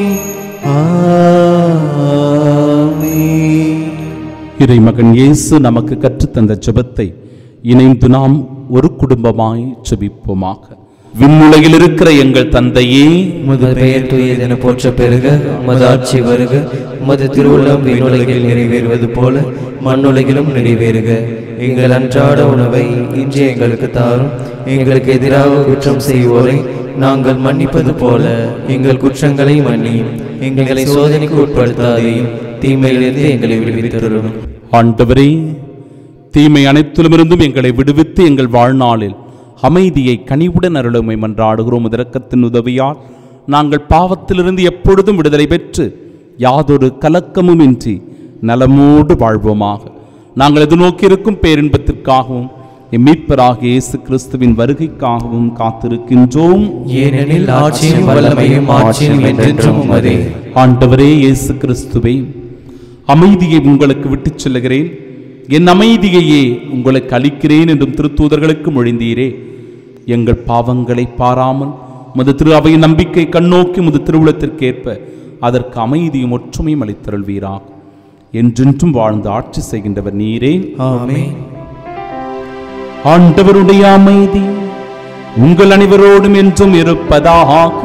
ஆமே இறைமகன் இயேசு நமக்கு கற்றுத்தந்த ஜெபத்தை இணைந்து நாம் ஒரு குடும்பமாய் ஜெபிப்போமாக விண்ணுலகில் இருக்கிற எங்கள் தந்தையே உமது பெயர் தூயதென போற்ற பெருக உமது ஆட்சி வருக உமது திருவுள்ளம் விண்ணுலகில் நிறைவேறுவது போல மண்ணுலகிலும் நிறைவேறுக எங்கள் அன்றாட உணவை இன்று எங்களுக்கு தாரும் எங்களுக்கு எதிராக குற்றம் செய்வோரை நாங்கள் மன்னிப்பது போல எங்கள் குற்றங்களை மன்னியும் எங்களை சோதனைக்கு உட்படுத்தாதையும் தீமையிலிருந்து எங்களை விடுவித்தருளும் ஆண்டவரே தீமை அனைத்திலுமிருந்தும் எங்களை விடுவித்து எங்கள் வாழ்நாளில் அமைதியை கனிவுடன் அருளுமை மன்றாடுகிறோம் இரக்கத்தின் உதவியால் நாங்கள் பாவத்திலிருந்து எப்பொழுதும் விடுதலை பெற்று யாதொரு கலக்கமும் இன்றி நலமோடு வாழ்வோமாக நாங்கள் எதிர்நோக்கியிருக்கும் பேரின்பத்திற்காகவும் எம் மீட்பராகிய இயேசு கிறிஸ்துவின் வருகைக்காகவும் காத்திருக்கின்றோம் ஏனெனில் ஆட்சியும் வல்லமையும் ஆட்சியும் என்றென்றும் உமதே ஆண்டவரே இயேசு கிறிஸ்துவே அமைதியை உங்களுக்கு விட்டுச் செல்லுகிறேன் என் அமைதியையே உங்களுக்கு அளிக்கிறேன் என்றும் திருத்தூதர்களுக்கு மொழிந்தீரே எங்கள் பாவங்களை பாராமல் முது திரு அவையின் நம்பிக்கை கண்ணோக்கி முது திருவுளத்திற்கேற்ப அதற்கு அமைதியும் ஒற்றுமையும் அளித்தருள்வீராக என்றென்றும் வாழ்ந்து ஆட்சி செய்கின்றவர் நீரே ஆமென் ஆண்டவருடைய அமைதி உங்கள் அனைவரோடும் என்றும் இருப்பதாக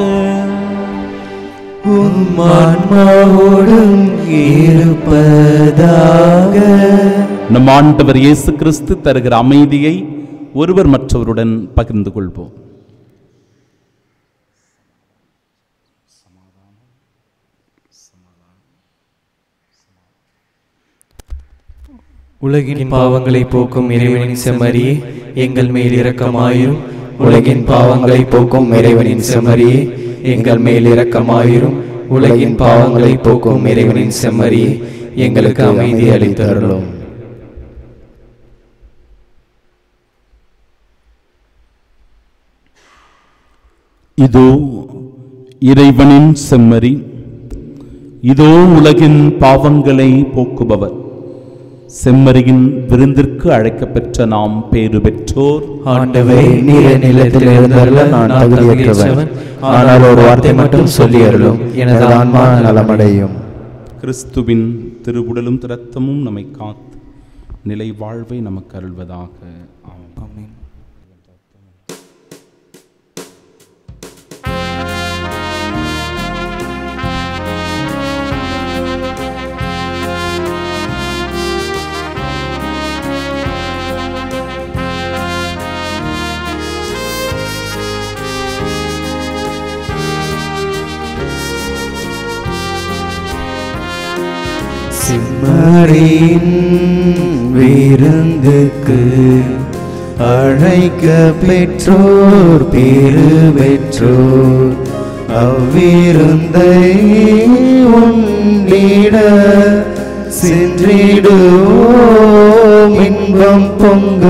உம் ஆன்மாவோடும் இருப்பதாக நம் ஆண்டவர் இயேசு கிறிஸ்து தருகிற அமைதியை ஒருவர் மற்றவருடன் பகிர்ந்து கொள்வோம் உலகின் பாவங்களை போக்கும் இறைவனின் செம்மறியே எங்கள் மேல் இரக்கமாயிரும் உலகின் பாவங்களை போக்கும் இறைவனின் செம்மறியே எங்கள் மேல் இரக்கமாயிரும் உலகின் பாவங்களை போக்கும் இறைவனின் செம்மறியே எங்களுக்கு அமைதி அளித்தருளும் இதோ இறைவனின் செம்மறி இதோ உலகின் பாவங்களை போக்குபவர் செம்மறியின் விருந்திற்கு அழைக்கப்பெற்ற நாம் பேறு பெற்றோர் ஆண்டவரே நீர நிலத்தில் இருந்தல்ல நான் தகுதியற்றவன் ஆனால் ஒரு வார்த்தை மட்டும் சொல்லி அருளும் எனது ஆன்மா நலமடையும் கிறிஸ்துவின் திருவுடலும் திரத்தமும் நம்மை காத்து நிலை வாழ்வை நமக்கு அருள்வதாக ஆமென். சிம்மரின் விருந்துக்கு அழைக்க பெற்றோர் பேரு பெற்றோர் அவ்விருந்தை உண்டிட சென்றிடுவோம் இன்பம் பொங்க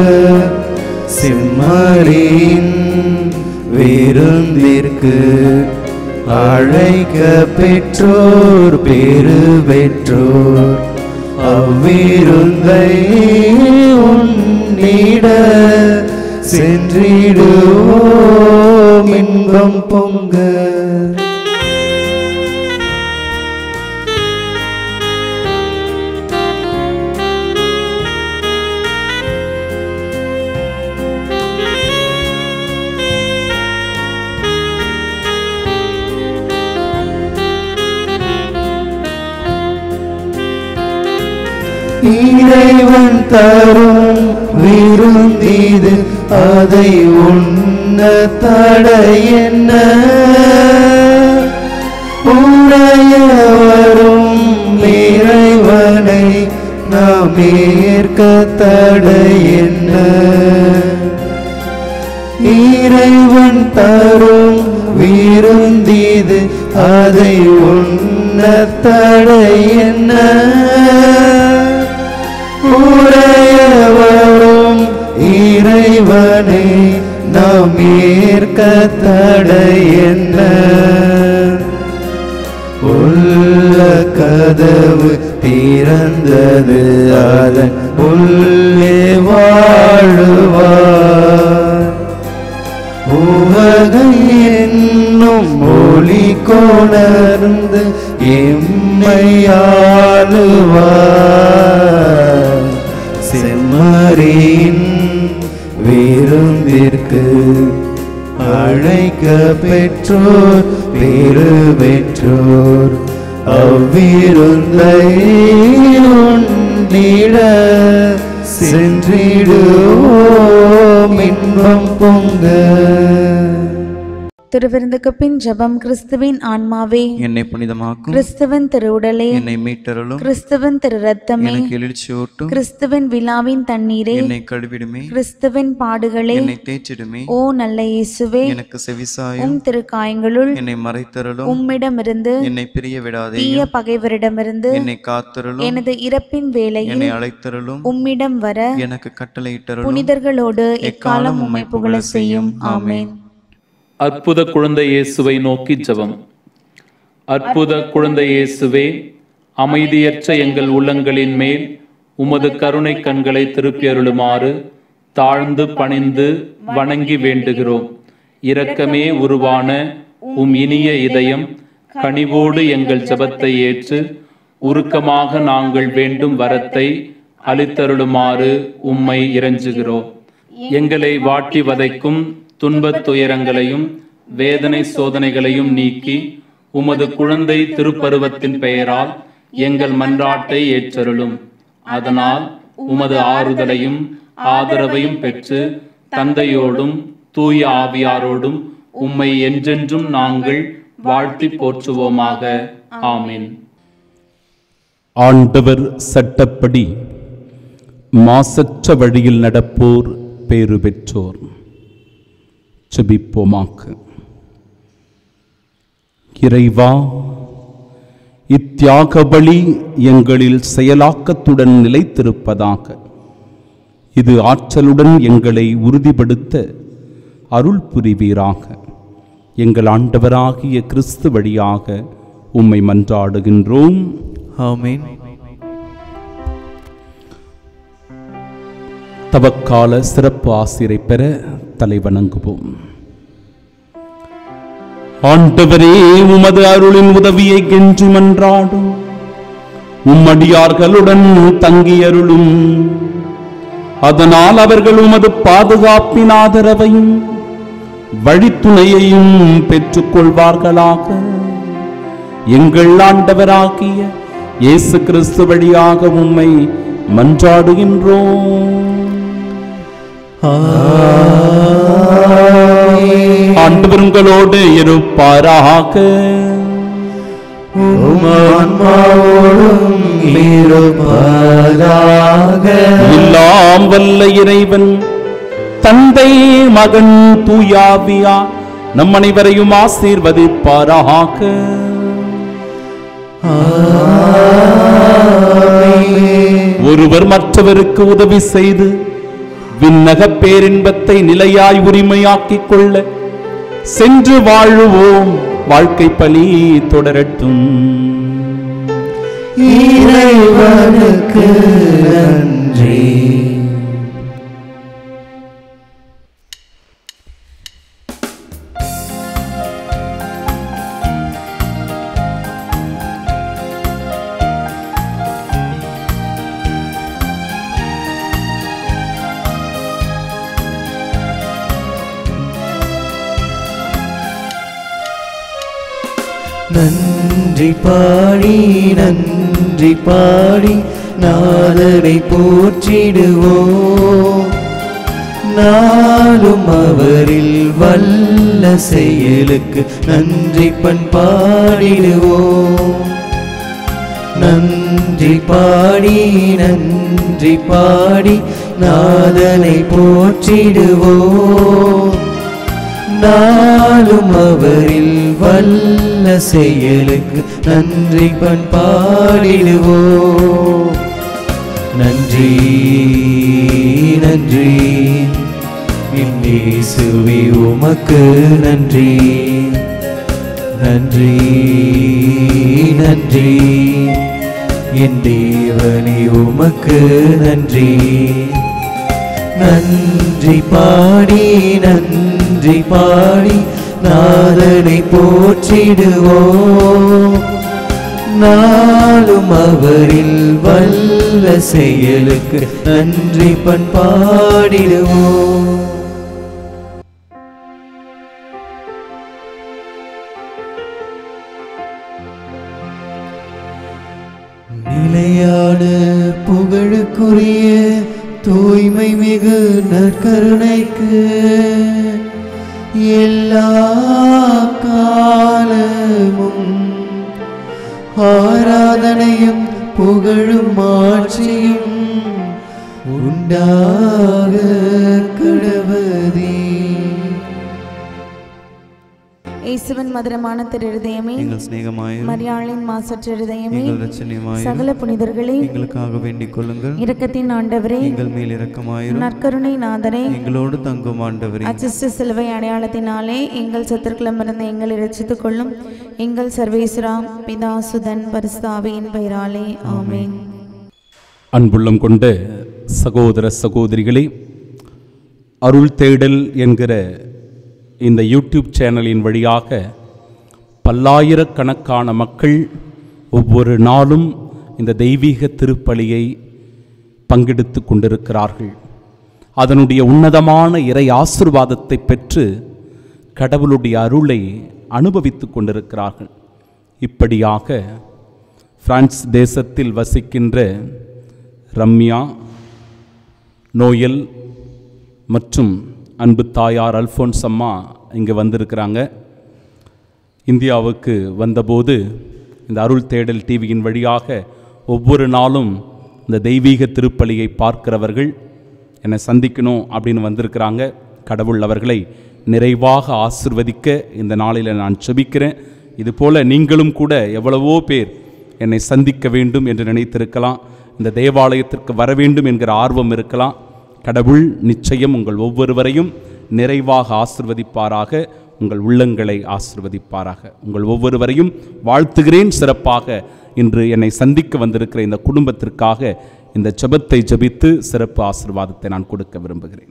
சிம்மரின் விருந்திற்கு அழைக்க பெற்றோர் பேரு பெற்றோர் அவ்விருந்தை உன்னிட சென்றிடுவோம் இன்பம் பொங்க இறைவன் தரும் விருந்திது அதை உண்ண தடை என்ன உடைய வரும் இறைவனை நாம் ஏற்க தடை என்ன இறைவன் தரும் விருந்திது அதை உண்ண தடை என்ன உரையவரும் இறைவனை நாம் ஏற்க தடை என்ன உள்ள கதவு திறந்தது அதன் உள்ளே வாழுவார் உவகை என்னும் மொழி கொணர்ந்து எம்மையாளுவார் செம்மறின் விருந்திற்கு அழைக்க பெற்றோர் பேரு பெற்றோர் அவ்விருந்தை உண்டிட சென்றிடுவோம் இன்பம் பொங்க திருவிருந்துக்கு பின் ஜெபம் கிறிஸ்துவின் ஆன்மாவே என்னை புனிதமாக்கும் கிறிஸ்துவின் திருவுடலே என்னை மீட்டருளும் கிறிஸ்துவின் திரு ரத்தமே எனக்கு எழுச்சியூட்டும் கிறிஸ்துவின் விழாவின் தண்ணீரே என்னை கழுவிடுமே கிறிஸ்துவின் பாடுகளே என்னை தேய்ச்சிடுமே ஓ நல்ல இயேசுவே எனக்கு செவிசாயும் உம் திருக்காயங்களுள் என்னை மறைத்தருளும் உம்மிடமிருந்து என்னை பிரிய விடாதே தீய பகைவரிடமிருந்து என்னை காத்தருளும் எனது இறப்பின் வேளையில் என்னை அழைத்தருளும் உம்மிடம் வர எனக்கு கட்டளையிட்டருளும் புனிதர்களோடு எக்காலம் உம்மை புகழ செய்யும் ஆமென் அற்புத குழந்தை இயேசுவை நோக்கி ஜெபம் அற்புத குழந்தை இயேசுவே அமைதியற்ற எங்கள் உள்ளங்களின் மேல் உமது கருணை கண்களை திருப்பி அருளுமாறு தாழ்ந்து பணிந்து வணங்கி வேண்டுகிறோம் இரக்கமே உருவான உம் இனிய இதயம் கனிவோடு எங்கள் ஜெபத்தை ஏற்று உருக்கமாக நாங்கள் வேண்டும் வரத்தை அளித்தருளுமாறு உம்மை இறைஞ்சுகிறோம் எங்களை வாட்டி வதைக்கும் துன்பத் துயரங்களையும் வேதனை சோதனைகளையும் நீக்கி உமது குழந்தை திருப்பருவத்தின் பெயரால் எங்கள் மன்றாட்டை ஏற்றருளும் அதனால் உமது ஆறுதலையும் ஆதரவையும் பெற்று தந்தையோடும் தூய ஆவியாரோடும் உம்மை என்றென்றும் நாங்கள் வாழ்த்தி போற்றுவோமாக ஆமென் ஆண்டவர் சட்டப்படி மாசற்ற வழியில் நடப்போர் பேறு பெற்றோர் செபிப்போமாக்கு இறைவா இத்தியாக பலி எங்களில் செயலாக்கத்துடன் நிலைத்திருப்பதாக இது ஆற்றலுடன் எங்களை உறுதிப்படுத்த அருள் புரிவீராக எங்கள் ஆண்டவராகிய கிறிஸ்து வழியாக உம்மை மன்றாடுகின்றோம் ஆமென் தவக்கால சிறப்பு ஆசிரை பெற தலைவணங்குவோம் ஆண்டவரே உமது அருளின் உதவியை கென்று மன்றாடும் உம்மடியார்களுடன் தங்கியருளும் அதனால் அவர்கள் உமது பாதுகாப்பின் ஆதரவையும் வழித்துணையையும் பெற்றுக் கொள்வார்களாக எங்கள் ஆண்டவராகிய இயேசு கிறிஸ்து வழியாக உம்மை மன்றாடுகின்றோம் ஆண்டவர் உங்களோடு இருப்பாராக ஆன்மாவோடும் இருப்பதாக எல்லாம் வல்ல இறைவன் தந்தை மகன் தூயாவியா நம் அனைவரையும் ஆசீர்வதிப்பாராக ஒருவர் மற்றவருக்கு உதவி செய்து விண்ணக பேரின்பத்தை நிலையாய் உரிமையாக்கிக் கொள்ள சென்று வாழுவோம் வாழ்க்கை பலி தொடரட்டும் இறைவனுக்கு நன்றி நன்றி பாடி நன்றி பாடி நாதனை போற்றிடுவோம் நாளும் அவரில் வல்ல செயலுக்கு நன்றி பண்பாடிடுவோம் நன்றி பாடி நன்றி பாடி நாதனை போற்றிடுவோம் நாளும் அவரில் வல்ல செயலுக்கு நன்றி பண்பாடிடுவோம் நன்றி நன்றி இயேசுவே உமக்கு நன்றி நன்றி நன்றி என் தேவனே உமக்கு நன்றி நன்றி பாடி நன்றி பாடி நாதனை போற்றிடுவோம் நாளும் அவரில் வல்ல செயலுக்கு நன்றி பண்பாடிடுவோம் நிலையான புகழுக்குரிய தூய்மை மிகு நற்கருணைக்கு எல்லா காலமும் ஆராதனையும் புகழும் ஆட்சியும் உண்டாக கடவதே இயேசுவின் மதுரமான திருதயமே எங்கள் சிநேகமாயும் மரியாளின் மாசற்ற இருதயமே எங்கள் ரச்சனையுமாயும் சகல புனிதர்களே எங்களுக்காக வேண்டிக் கொள்ளுங்கள் இரக்கத்தின் ஆண்டவரே எங்கள் மேல் இரக்கமாயிரும் நற்கருணை நாதரே எங்களோடு தங்கும் ஆண்டவரே அச்சிஷ்ட சிலுவை அடையாளத்தினாலே எங்கள் சத்துருக்களமிருந்து எங்களை ரட்சித்துக் கொள்ளும் எங்கள் சர்வேஸ்வரா பிதாசுதன் பரிசுத்தாவியின் பெயராலே ஆமென் அன்புள்ளம் கொண்ட சகோதர சகோதரிகளே அருள் தேடல் என்கிற இந்த யூடியூப் சேனலின் வழியாக பல்லாயிரக்கணக்கான மக்கள் ஒவ்வொரு நாளும் இந்த தெய்வீக திருப்பலியை பங்கெடுத்து கொண்டிருக்கிறார்கள் அதனுடைய உன்னதமான இறை ஆசிர்வாதத்தை பெற்று கடவுளுடைய அருளை அனுபவித்துக் கொண்டிருக்கிறார்கள் இப்படியாக பிரான்ஸ் தேசத்தில் வசிக்கின்ற ரம்யா நோயல் மற்றும் அன்பு தாயார் அல்ஃபோன்ஸ் அம்மா இங்கே வந்திருக்கிறாங்க இந்தியாவுக்கு வந்தபோது இந்த அருள் தேடல் டிவியின் வழியாக ஒவ்வொரு நாளும் இந்த தெய்வீக திருப்பலியை பார்க்கிறவர்கள் என்னை சந்திக்கணும் அப்படின்னு வந்திருக்கிறாங்க கடவுள் அவர்களை நிறைவாக ஆசிர்வதிக்க இந்த நாளில் நான் செபிக்கிறேன் இதுபோல் நீங்களும் கூட எவ்வளவோ பேர் என்னை சந்திக்க வேண்டும் என்று நினைத்திருக்கலாம் இந்த தேவாலயத்திற்கு வர வேண்டும் என்கிற ஆர்வம் இருக்கலாம் கடவுள் நிச்சயம் உங்கள் ஒவ்வொருவரையும் நிறைவாக ஆசிர்வதிப்பாராக உங்கள் உள்ளங்களை ஆசிர்வதிப்பாராக உங்கள் ஒவ்வொருவரையும் வாழ்த்துகிறேன் சிறப்பாக இன்று என்னை சந்திக்க வந்திருக்கிற இந்த குடும்பத்திற்காக இந்த ஜெபத்தை ஜெபித்து சிறப்பு ஆசீர்வாதத்தை நான் கொடுக்க விரும்புகிறேன்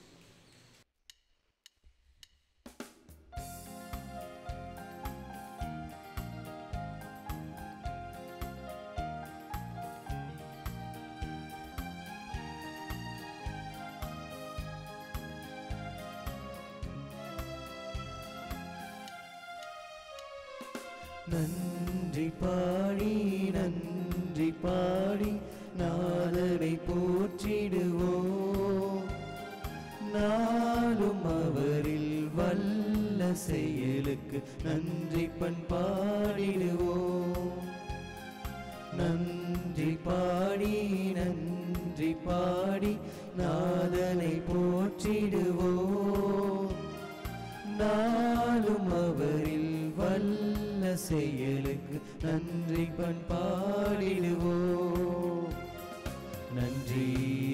நன்றி பாடி நன்றி பாடி நாதனை போற்றிடுவோம் நாளும் அவரில் வல்ல செயலுக்கு நன்றி பண்பாடிடுவோம் நன்றி பாடி நன்றி பாடி நாதனை போற்றிடுவோம் நாளும் அவரில் வல்ல செயலுக்கு நன்றி பண்பாடிடுவோம் நன்றி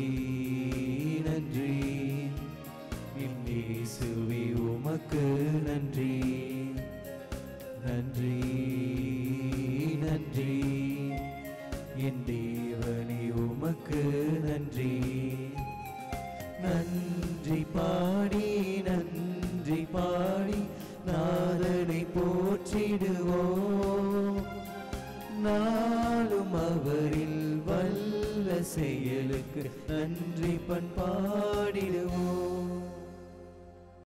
நன்றி இயேசுவே உமக்கு நன்றி நன்றி நன்றி என் தேவனே உமக்கு நன்றி நன்றி பாடி நன்றி பாடி நாதனை போற்றிடுவோம் நாளும் அவரில் வல்ல செயலுக்கு நன்றி பண்பாடிடுவோம்